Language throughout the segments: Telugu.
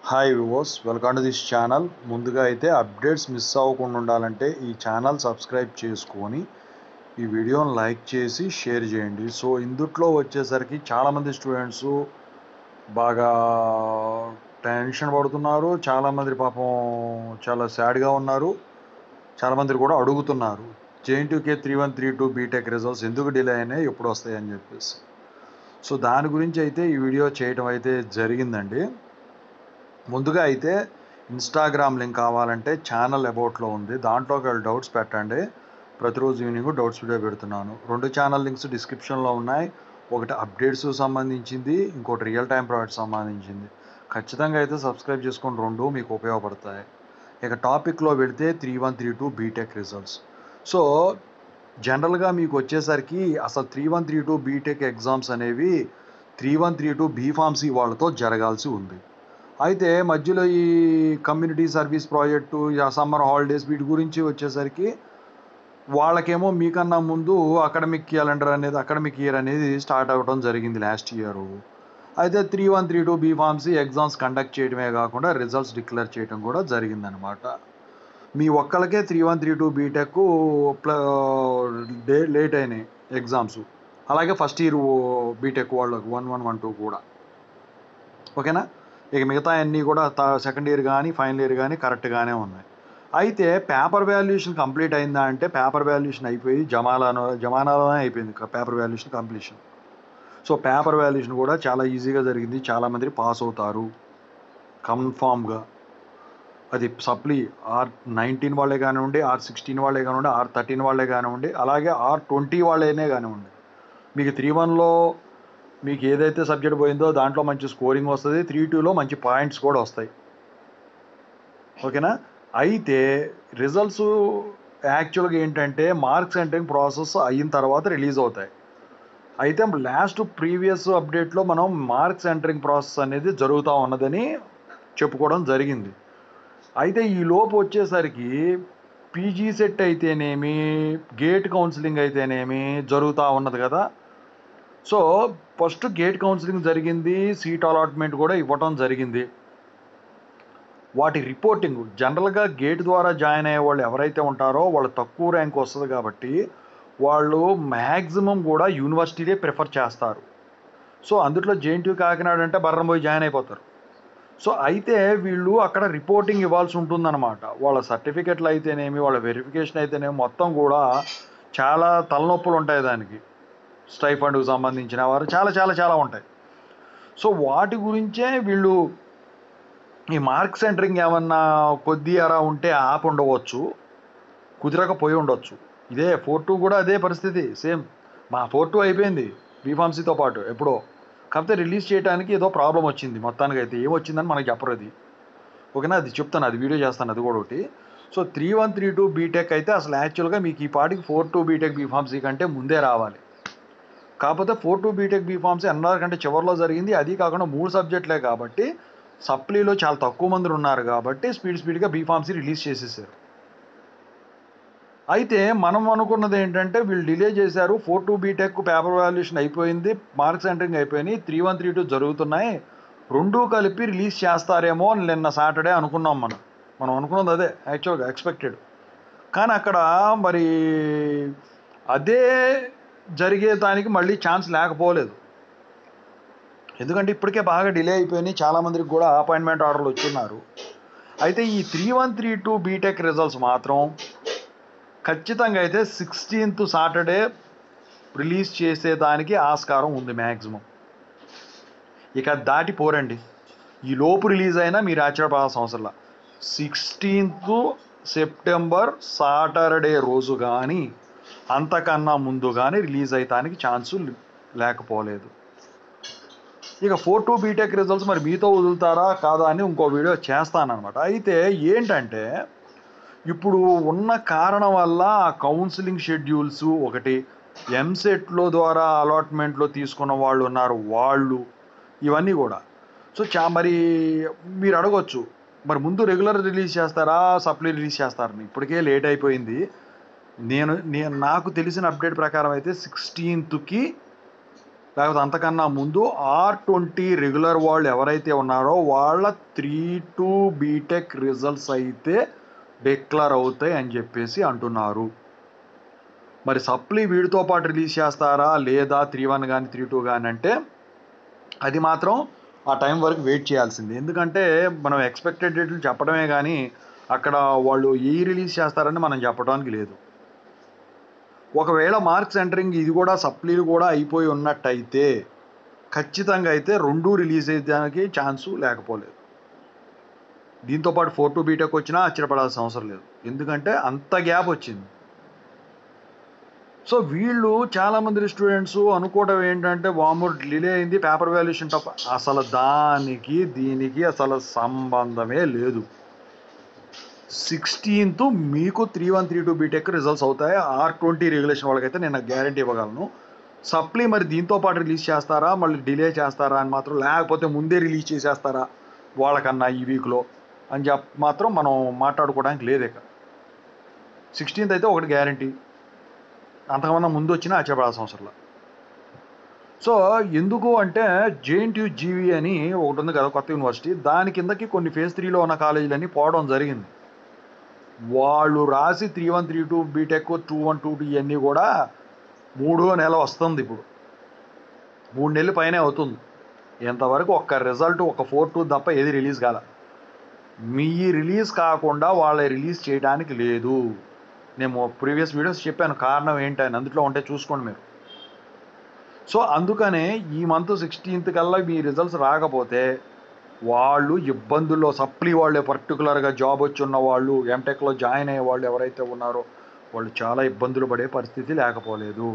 hi viewers welcome to this channel ముందుగా అయితే అప్డేట్స్ మిస్ అవ్వకుండా ఉండాలంటే ఈ ఛానల్ సబ్స్క్రైబ్ చేసుకొని ఈ వీడియోని లైక్ చేసి షేర్ చేయండి సో ఇందుట్లో వచ్చేసరికి చాలామంది స్టూడెంట్స్ బాగా టెన్షన్ పడుతున్నారు చాలామంది పాపం చాలా సాడ్గా ఉన్నారు చాలామంది కూడా అడుగుతున్నారు JNTK three one three two BTech results ఎందుకు డిలే అయినాయి ఎప్పుడు వస్తాయని చెప్పేసి సో దాని గురించి అయితే ఈ వీడియో చేయడం అయితే జరిగిందండి ముందుగా అయితే ఇన్స్టాగ్రామ్ లింక్ కావాలంటే ఛానల్ అబౌట్లో ఉంది దాంట్లోకి వెళ్ళి డౌట్స్ పెట్టండి ప్రతిరోజు ఈవినింగ్ డౌట్స్ వీడియో పెడుతున్నాను రెండు ఛానల్ లింక్స్ డిస్క్రిప్షన్లో ఉన్నాయి ఒకటి అప్డేట్స్ సంబంధించింది ఇంకోటి రియల్ టైం ప్రాజెక్ట్ సంబంధించింది ఖచ్చితంగా అయితే సబ్స్క్రైబ్ చేసుకొని రెండు మీకు ఉపయోగపడతాయి ఇక టాపిక్లో వెళితే three one three two BTech results so జనరల్గా మీకు వచ్చేసరికి అసలు three one three two BTech exams అనేవి three one three two BPharmacy వాళ్ళతో జరగాల్సి ఉంది అయితే మధ్యలో ఈ community service project summer holidays వీటి గురించి వచ్చేసరికి వాళ్ళకేమో మీకన్నా ముందు అకాడమిక్ క్యాలెండర్ అనేది అకాడమిక్ ఇయర్ అనేది స్టార్ట్ అవ్వడం జరిగింది లాస్ట్ ఇయర్ అయితే three one three two BPharmacy exams conduct చేయడమే కాకుండా రిజల్ట్స్ డిక్లేర్ చేయడం కూడా జరిగిందనమాట మీ ఒక్కళ్ళకే three one three two BTech day late అయినాయి ఎగ్జామ్స్ అలాగే ఫస్ట్ ఇయర్ బీటెక్ వాళ్ళకు వన్ వన్ వన్ టూ కూడా ఓకేనా ఇక మిగతా అన్నీ కూడా సెకండ్ ఇయర్ కానీ ఫైనల్ ఇయర్ కానీ కరెక్ట్గానే ఉన్నాయి అయితే పేపర్ వాల్యుయేషన్ కంప్లీట్ అయిందా అంటే పేపర్ వాల్యుయేషన్ అయిపోయి జమాలాలో జమానాలోనే అయిపోయింది paper valuation completion so paper valuation కూడా చాలా ఈజీగా జరిగింది చాలామంది పాస్ అవుతారు కన్ఫామ్గా అది సప్లీ ఆర్ నైన్టీన్ వాళ్ళే కానివ్వండి ఆర్ సిక్స్టీన్ వాళ్ళే కానివ్వండి ఆర్ థర్టీన్ వాళ్ళే కానివ్వండి అలాగే ఆర్ ట్వంటీ వాళ్ళేనే కానివ్వండి మీకు త్రీ వన్లో మీకు ఏదైతే సబ్జెక్ట్ పోయిందో దాంట్లో మంచి స్కోరింగ్ వస్తుంది త్రీ టూలో మంచి పాయింట్స్ కూడా వస్తాయి ఓకేనా అయితే రిజల్ట్స్ యాక్చువల్గా ఏంటంటే మార్క్స్ ఎంటరింగ్ ప్రాసెస్ అయిన తర్వాత రిలీజ్ అవుతాయి అయితే లాస్ట్ ప్రీవియస్ అప్డేట్లో మనం మార్క్స్ ఎంటరింగ్ ప్రాసెస్ అనేది జరుగుతూ ఉన్నదని చెప్పుకోవడం జరిగింది అయితే ఈ లోపు వచ్చేసరికి పీజీ సెట్ అయితేనేమి గేట్ కౌన్సిలింగ్ అయితేనేమి జరుగుతూ ఉన్నది కదా సో ఫస్ట్ గేట్ కౌన్సిలింగ్ జరిగింది సీట్ అలాట్మెంట్ కూడా ఇవ్వటం జరిగింది వాటి రిపోర్టింగ్ జనరల్గా గేట్ ద్వారా జాయిన్ అయ్యే వాళ్ళు ఎవరైతే ఉంటారో వాళ్ళు తక్కువ ర్యాంక్ వస్తుంది కాబట్టి వాళ్ళు మ్యాక్సిమం కూడా యూనివర్సిటీలే ప్రిఫర్ చేస్తారు సో అందుట్లో జేఎన్టీ కాకినాడ అంటే బర్రం పోయి జాయిన్ అయిపోతారు సో అయితే వీళ్ళు అక్కడ రిపోర్టింగ్ ఇవ్వాల్సి ఉంటుందన్నమాట వాళ్ళ సర్టిఫికెట్లు అయితేనేమి వాళ్ళ వెరిఫికేషన్ అయితేనేమి మొత్తం కూడా చాలా తలనొప్పులు ఉంటాయి దానికి స్టైఫండ్కి సంబంధించిన వారు చాలా చాలా చాలా ఉంటాయి సో వాటి గురించే వీళ్ళు ఈ మార్క్ సెంటరింగ్ ఏమన్నా కొద్ది అరా ఉంటే ఆప్ ఉండవచ్చు కుదిరకపోయి ఉండొచ్చు ఇదే ఫోర్ టూ కూడా అదే పరిస్థితి సేమ్ మా ఫోర్ టూ అయిపోయింది బీఫార్మసీతో పాటు ఎప్పుడో కాకపోతే రిలీజ్ చేయడానికి ఏదో ప్రాబ్లం వచ్చింది మొత్తానికి అయితే ఏమొచ్చిందని మనకి చెప్పరు అది ఓకేనా అది చెప్తాను అది వీడియో చేస్తాను అది కూడా ఒకటి so three one three two BTech అయితే అసలు యాక్చువల్గా మీకు ఈ పాటికి ఫోర్ టూ బీటెక్ బీఫార్మసీ కంటే ముందే రావాలి కాకపోతే four two BTech BPharmacy NR కంటే చివరిలో జరిగింది అది కాకుండా మూడు సబ్జెక్టులే కాబట్టి సప్లీలో చాలా తక్కువ మంది ఉన్నారు కాబట్టి స్పీడ్ స్పీడ్గా బీఫార్మసీ రిలీజ్ చేసేసారు అయితే మనం అనుకున్నది ఏంటంటే వీళ్ళు డిలే చేశారు four two BTech paper valuation అయిపోయింది మార్క్స్ ఎంటరింగ్ అయిపోయినాయి త్రీ వన్ త్రీ టూ జరుగుతున్నాయి రెండూ కలిపి రిలీజ్ చేస్తారేమో నిన్న సాటర్డే అనుకున్నాం మనం మనం అనుకున్నది అదే యాక్చువల్గా ఎక్స్పెక్టెడ్ కానీ అక్కడ మరి అదే జరిగే దానికి మళ్ళీ ఛాన్స్ లేకపోలేదు ఎందుకంటే ఇప్పటికే బాగా డిలే అయిపోయినాయి చాలామందికి కూడా అపాయింట్మెంట్ ఆర్డర్లు వచ్చున్నారు అయితే ఈ three one three two BTech results మాత్రం ఖచ్చితంగా అయితే సిక్స్టీన్త్ సాటర్డే రిలీజ్ చేసేదానికి ఆస్కారం ఉంది మ్యాక్సిమం ఇక దాటిపోరండి ఈ లోపు రిలీజ్ అయినా మీరు ఆశ్చర్యపడాల్సిన అవసరంలా సిక్స్టీన్త్ సెప్టెంబర్ సాటర్డే రోజు కానీ అంతకన్నా ముందు కానీ రిలీజ్ అయ్యటానికి ఛాన్సు లేకపోలేదు ఇక ఫోర్ టూ బీటెక్ రిజల్ట్స్ మరి మీతో వదులుతారా కాదా అని ఇంకో వీడియో చేస్తానన్నమాట అయితే ఏంటంటే ఇప్పుడు ఉన్న కారణం వల్ల ఆ కౌన్సిలింగ్ షెడ్యూల్స్ ఒకటి ఎంసెట్లో ద్వారా అలాట్మెంట్లో తీసుకున్న వాళ్ళు ఉన్నారు వాళ్ళు ఇవన్నీ కూడా సో చా మరి మీరు అడగొచ్చు మరి ముందు రెగ్యులర్ రిలీజ్ చేస్తారా సప్లీ రిలీజ్ చేస్తారని ఇప్పటికే లేట్ అయిపోయింది నేను నేను నాకు తెలిసిన అప్డేట్ ప్రకారం అయితే సిక్స్టీన్త్కి లేకపోతే అంతకన్నా ముందు ఆర్ ట్వంటీ రెగ్యులర్ వాళ్ళు ఎవరైతే ఉన్నారో వాళ్ళ త్రీ టు బీటెక్ రిజల్ట్స్ అయితే డిక్లేర్ అవుతాయి అని చెప్పేసి అంటున్నారు మరి సప్లీ వీడితో పాటు రిలీజ్ చేస్తారా లేదా త్రీ వన్ కానీ త్రీ టూ కానీ అంటే అది మాత్రం ఆ టైం వరకు వెయిట్ చేయాల్సింది ఎందుకంటే మనం ఎక్స్పెక్టెడ్ డేట్లు చెప్పడమే కానీ అక్కడ వాళ్ళు ఏ రిలీజ్ చేస్తారని మనం చెప్పడానికి లేదు ఒకవేళ మార్క్స్ ఎంటరింగ్ ఇది కూడా సప్లీలు కూడా అయిపోయి ఉన్నట్టయితే ఖచ్చితంగా అయితే రెండు రిలీజ్ అయ్యేదానికి ఛాన్సు లేకపోలేదు దీంతోపాటు ఫోర్ టు బీటెక్ వచ్చినా ఆశ్చర్యపడాల్సిన అవసరం లేదు ఎందుకంటే అంత గ్యాప్ వచ్చింది సో వీళ్ళు చాలామంది స్టూడెంట్స్ అనుకోవడం ఏంటంటే వాము డిలే అయింది పేపర్ వాల్యుయేషన్ తప్ప అసలు దానికి దీనికి అసలు సంబంధమే లేదు సిక్స్టీన్త్ మీకు three one three two BTech results అవుతాయి ఆర్ ట్వంటీ రెగ్యులేషన్ వాళ్ళకైతే నేను గ్యారంటీ ఇవ్వగలను సప్లీ మరి దీంతో పాటు రిలీజ్ చేస్తారా మళ్ళీ డిలే చేస్తారా అని మాత్రం లేకపోతే ముందే రిలీజ్ చేసేస్తారా వాళ్ళకన్నా ఈ వీక్లో అని చెప్ప మాత్రం మనం మాట్లాడుకోవడానికి లేదు ఇక సిక్స్టీన్త్ అయితే ఒకటి గ్యారంటీ అంతకన్నా ముందు వచ్చినా ఆశ్చర్యపడాల్సిన అవసరం లేదు సో ఎందుకు అంటే జేఎన్టీయూ జీవీ అని ఒకటి ఉంది కదా కొత్త యూనివర్సిటీ దాని కిందకి కొన్ని ఫేజ్ త్రీలో ఉన్న కాలేజీలన్నీ పోవడం జరిగింది వాళ్ళు రాసి three one three two BTech two one two two ఇవన్నీ కూడా మూడో నెల వస్తుంది ఇప్పుడు మూడు నెలల పైనే అవుతుంది ఇంతవరకు ఒక్క రిజల్ట్ ఒక ఫోర్ టూ తప్ప ఏది రిలీజ్ కాల మీ రిలీజ్ కాకుండా వాళ్ళ రిలీజ్ చేయడానికి లేదు నేను ప్రీవియస్ వీడియోస్ చెప్పాను కారణం ఏంటని అందులో ఉంటే చూసుకోండి మీరు సో అందుకనే ఈ మంత్ సిక్స్టీన్త్ కల్లా మీ రిజల్ట్స్ రాకపోతే వాళ్ళు ఇబ్బందుల్లో సప్లీ వాళ్ళే పర్టికులర్గా జాబ్ వచ్చి ఉన్న వాళ్ళు ఎంటెక్లో జాయిన్ అయ్యే వాళ్ళు ఎవరైతే ఉన్నారో వాళ్ళు చాలా ఇబ్బందులు పడే పరిస్థితి లేకపోలేదు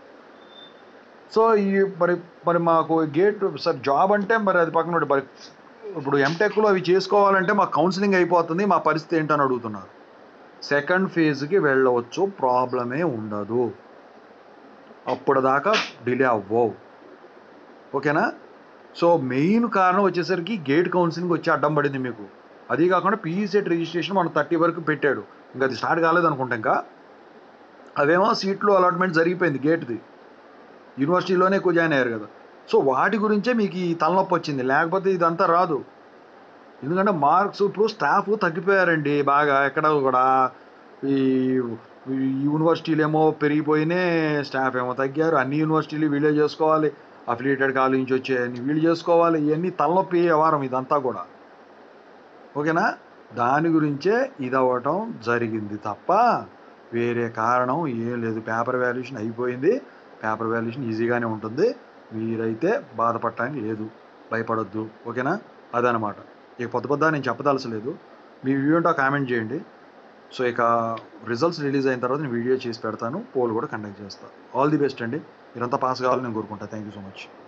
సో ఈ మరి మరి మాకు గేట్ సార్ జాబ్ అంటే మరి అది పక్కన పెట్టి మరి ఇప్పుడు ఎంటెక్లో అవి చేసుకోవాలంటే మా కౌన్సిలింగ్ అయిపోతుంది మా పరిస్థితి ఏంటని అడుగుతున్నారు సెకండ్ ఫేజ్కి వెళ్ళవచ్చు ప్రాబ్లమే ఉండదు అప్పుడు దాకా డిలే అవ్వవు ఓకేనా సో మెయిన్ కారణం వచ్చేసరికి గేట్ కౌన్సిలింగ్ వచ్చి అడ్డం పడింది మీకు అది కాకుండా పీఈ సెట్ రిజిస్ట్రేషన్ మనం థర్టీ వరకు పెట్టాడు ఇంకా అది స్టార్ట్ కాలేదు అనుకుంటా ఇంకా అవేమో సీట్లు అలాట్మెంట్ జరిగిపోయింది గేట్ది యూనివర్సిటీలోనే ఎక్కువ జాయిన్ అయ్యారు కదా సో వాటి గురించే మీకు ఈ తలనొప్పి వచ్చింది లేకపోతే ఇదంతా రాదు ఎందుకంటే మార్క్స్ ఇప్పుడు స్టాఫ్ తగ్గిపోయారండి బాగా ఎక్కడ కూడా ఈ ఈ యూనివర్సిటీలు ఏమో పెరిగిపోయినాయి స్టాఫ్ ఏమో తగ్గారు అన్ని యూనివర్సిటీలు వీళ్ళే చేసుకోవాలి అఫిలియేటెడ్ కాలేజ్ నుంచి వచ్చే అన్ని వీళ్ళు చేసుకోవాలి ఇవన్నీ తలనొప్పి వ్యవహారం ఇదంతా కూడా ఓకేనా దాని గురించే ఇది అవ్వటం జరిగింది తప్ప వేరే కారణం ఏం లేదు పేపర్ వాల్యుయేషన్ అయిపోయింది పేపర్ వాల్యుయేషన్ ఈజీగానే ఉంటుంది మీరైతే బాధపడటానికి లేదు భయపడొద్దు ఓకేనా అదనమాట ఇక పొద్దు పొద్దు నేను చెప్పదలసలేదు మీ వీడియో కామెంట్ చేయండి సో ఇక రిజల్ట్స్ రిలీజ్ అయిన తర్వాత నేను వీడియో చేసి పెడతాను పోల్ కూడా కండక్ట్ చేస్తాను ఆల్ ది బెస్ట్ అండి మీరంతా పాస్ కావాలని నేను కోరుకుంటాను థ్యాంక్ యూ సో మచ్